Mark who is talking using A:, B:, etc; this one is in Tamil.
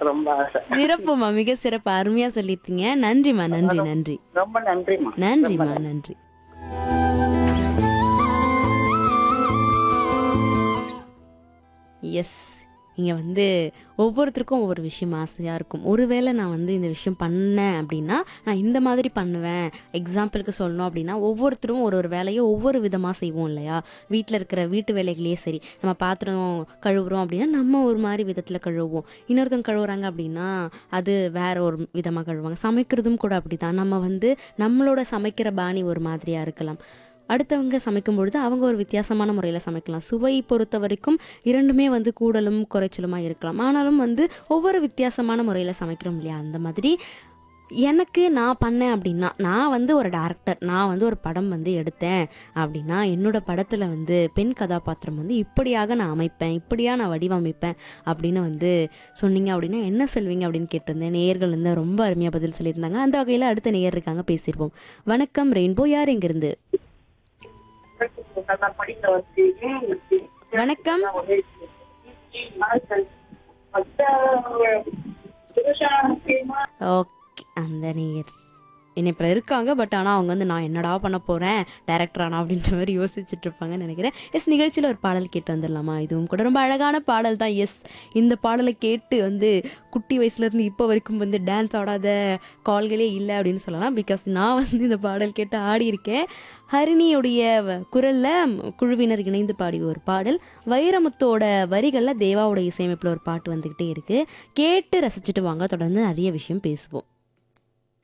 A: எனக்கு ரொம்ப ஆசை
B: சிறப்புமா மிக சிறப்பு அருமையா சொல்லிருக்கீங்க நன்றிமா நன்றி நன்றி
A: ரொம்ப நன்றிம்மா
B: நன்றிமா நன்றி எஸ் இங்கே வந்து ஒவ்வொருத்தருக்கும் ஒவ்வொரு விஷயம் ஆசையாக இருக்கும் ஒருவேளை நான் வந்து இந்த விஷயம் பண்ணேன் அப்படின்னா நான் இந்த மாதிரி பண்ணுவேன் எக்ஸாம்பிளுக்கு சொல்லணும் அப்படின்னா ஒவ்வொருத்தரும் ஒரு ஒரு வேலையை ஒவ்வொரு விதமாக செய்வோம் இல்லையா வீட்டில் இருக்கிற வீட்டு வேலைகளே சரி நம்ம பாத்திரம் கழுவுறோம் அப்படின்னா நம்ம ஒரு மாதிரி விதத்தில் கழுவுவோம் இன்னொருத்தவங்க கழுவுறாங்க அப்படின்னா அது வேற ஒரு விதமாக கழுவுவாங்க சமைக்கிறதும் கூட அப்படி தான் நம்ம வந்து நம்மளோட சமைக்கிற பாணி ஒரு மாதிரியாக இருக்கலாம் அடுத்தவங்க சமைக்கும் பொழுது அவங்க ஒரு வித்தியாசமான முறையில் சமைக்கலாம் சுவை பொறுத்த வரைக்கும் இரண்டுமே வந்து கூடலும் குறைச்சலுமா இருக்கலாம் ஆனாலும் வந்து ஒவ்வொரு வித்தியாசமான முறையில் சமைக்கிறோம் இல்லையா அந்த மாதிரி எனக்கு நான் பண்ணேன் அப்படின்னா நான் வந்து ஒரு டேரக்டர் நான் வந்து ஒரு படம் வந்து எடுத்தேன் அப்படின்னா என்னோட படத்தில் வந்து பெண் கதாபாத்திரம் வந்து இப்படியாக நான் அமைப்பேன் இப்படியாக நான் வடிவமைப்பேன் அப்படின்னு வந்து சொன்னீங்க அப்படின்னா என்ன சொல்வீங்க அப்படின்னு கேட்டிருந்தேன் நேயர்கள் வந்து ரொம்ப அருமையாக பதில் சொல்லியிருந்தாங்க அந்த வகையில் அடுத்த நேயர் இருக்காங்க பேசியிருப்போம் வணக்கம் ரெயின்போ யார் எங்கிருந்து வணக்கம் ஓகே அந்த நேயர் இணைப்பில் இருக்காங்க பட் ஆனால் அவங்க வந்து நான் என்னடா பண்ண போகிறேன் டேரக்டர் ஆனா அப்படின்ற மாதிரி யோசிச்சுட்டு இருப்பாங்கன்னு நினைக்கிறேன் எஸ் நிகழ்ச்சியில் ஒரு பாடல் கேட்டு வந்துடலாமா இதுவும் கூட ரொம்ப அழகான பாடல் தான் எஸ் இந்த பாடலை கேட்டு வந்து குட்டி வயசுலேருந்து இப்போ வரைக்கும் வந்து டான்ஸ் ஆடாத கால்களே இல்லை அப்படின்னு சொல்லலாம் பிகாஸ் நான் வந்து இந்த பாடல் கேட்டு ஆடி இருக்கேன் ஹரிணியுடைய வ- குரல்ல குழுவினர் இணைந்து பாடிய ஒரு பாடல் வைரமுத்தோட வரிகளில் தேவாவோட இசையமைப்பில் ஒரு பாட்டு வந்துக்கிட்டே இருக்கு கேட்டு ரசிச்சுட்டு வாங்க தொடர்ந்து நிறைய விஷயம் பேசுவோம்